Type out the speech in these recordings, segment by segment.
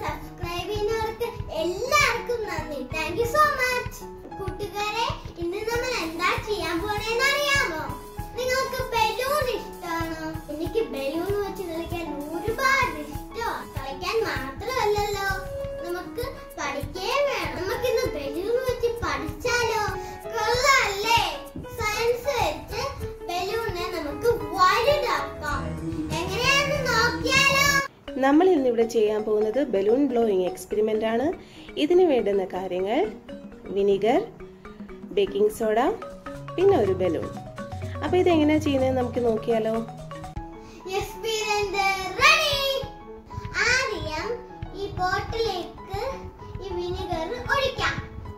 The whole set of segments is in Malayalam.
സബ്സ്ക്രൈബ് ചെയ്യുന്നവർക്ക് എല്ലാവർക്കും നന്ദി താങ്ക് യു സോ മച്ച് കൂട്ടുകാരെ ഇന്ന് നമ്മൾ എന്താ ചെയ്യാൻ പോണേന്ന് അറിയാമോ നിങ്ങൾക്ക് ബലൂൺ ഇഷ്ടമാണോ എനിക്ക് ബലൂൺ വെച്ച് കളിക്കാൻ ഒരുപാട് ഇഷ്ടമാണ് കളിക്കാൻ മാത്രമല്ലല്ലോ നമുക്ക് പഠിക്കുകയും വേണം നമുക്ക് ഇന്ന് ബലൂൺ വെച്ച് പഠിച്ചാലോ കൊള്ളാല്ലേ സയൻസ് വെച്ച് ബലൂണിനെ നമുക്ക് വലുതാക്കാം എങ്ങനെയാന്ന് നോക്കിയാലോ നമ്മൾ ഇന്നിവിടെ ചെയ്യാൻ പോകുന്നത് ബലൂൺ ബ്ലോയിങ് എക്സ്പെരിമെൻ്റ് ആണ് ഇതിന് വേണ്ടുന്ന കാര്യങ്ങൾ വിനിഗർ ബേക്കിംഗ് സോഡ പിന്നെ ഒരു ബലൂൺ അപ്പോൾ ഇതെങ്ങനെയാണ് ചെയ്യുന്നത് നമുക്ക് നോക്കിയാലോ എക്സ്പീരിയൻസ് റെഡി ആദ്യം ഈ ബോട്ടിലേക്ക് ഈ വിനിഗർ ഒഴിക്കാം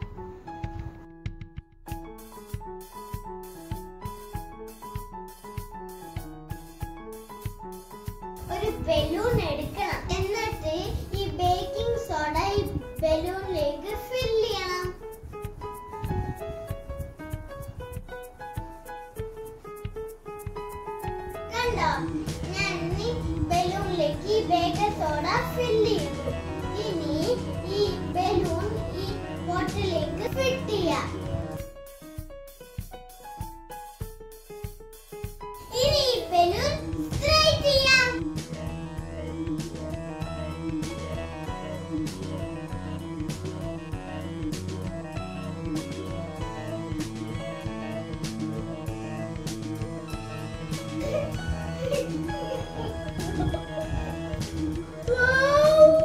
ഒരു ബലൂൺ എടുക്കണം എന്നിട്ട് ഈ ബേക്കിംഗ് സോഡ ഈ ബലൂണിലേക്ക് ഫിൽ ചെയ്യണം കണ്ടോ ഞാൻ ഇനി ബലൂണിലേക്ക് ഈ ബേക്കിംഗ് സോഡ ഫിൽ ചെയ്തു ഇനി ഈ ബലൂൺ ഈ ബോട്ടിലേക്ക് ഫിറ്റ് ചെയ്യാം ഇനി ഈ ബലൂൺ സ്ട്രൈറ്റ് ചെയ്യാം Wow!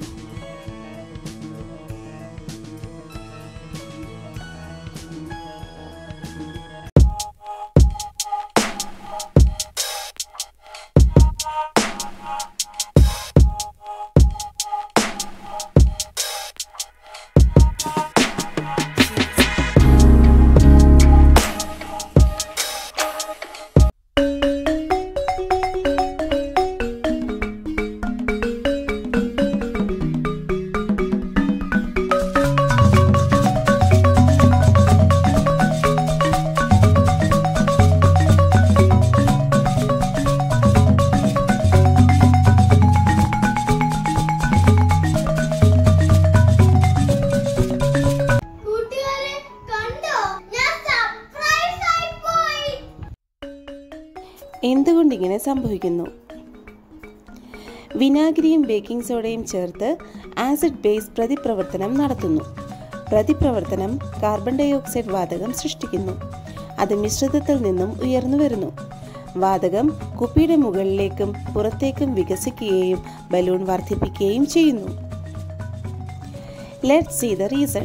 കൂട്ടുകാരെ കണ്ടോ ഞാൻ സർപ്രൈസ് ആയി പോയി എന്തുകൊണ്ട് ഇങ്ങനെ സംഭവിക്കുന്നു വിനാഗിരിയും ബേക്കിംഗ് സോഡയും ചേർത്ത് ആസിഡ് ബേസ് പ്രതിപ്രവർത്തനം നടത്തുന്നു പ്രതിപ്രവർത്തനം കാർബൺ ഡൈ ഓക്സൈഡ് വാതകം സൃഷ്ടിക്കുന്നു അത് മിശ്രിതത്തിൽ നിന്നും ഉയർന്നു വരുന്നു വാതകം കുപ്പിയുടെ മുകളിലേക്കും പുറത്തേക്കും വികസിക്കുകയും ബലൂൺ വർദ്ധിപ്പിക്കുകയും ചെയ്യുന്നു let see the reason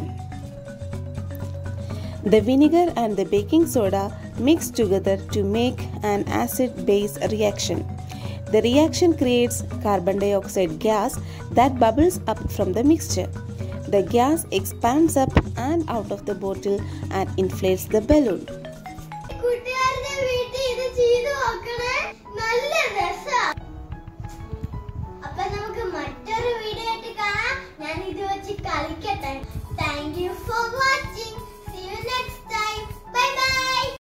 The vinegar and the baking soda mix together to make an acid base reaction. The reaction creates carbon dioxide gas that bubbles up from the mixture. The gas expands up and out of the bottle and inflates the balloon.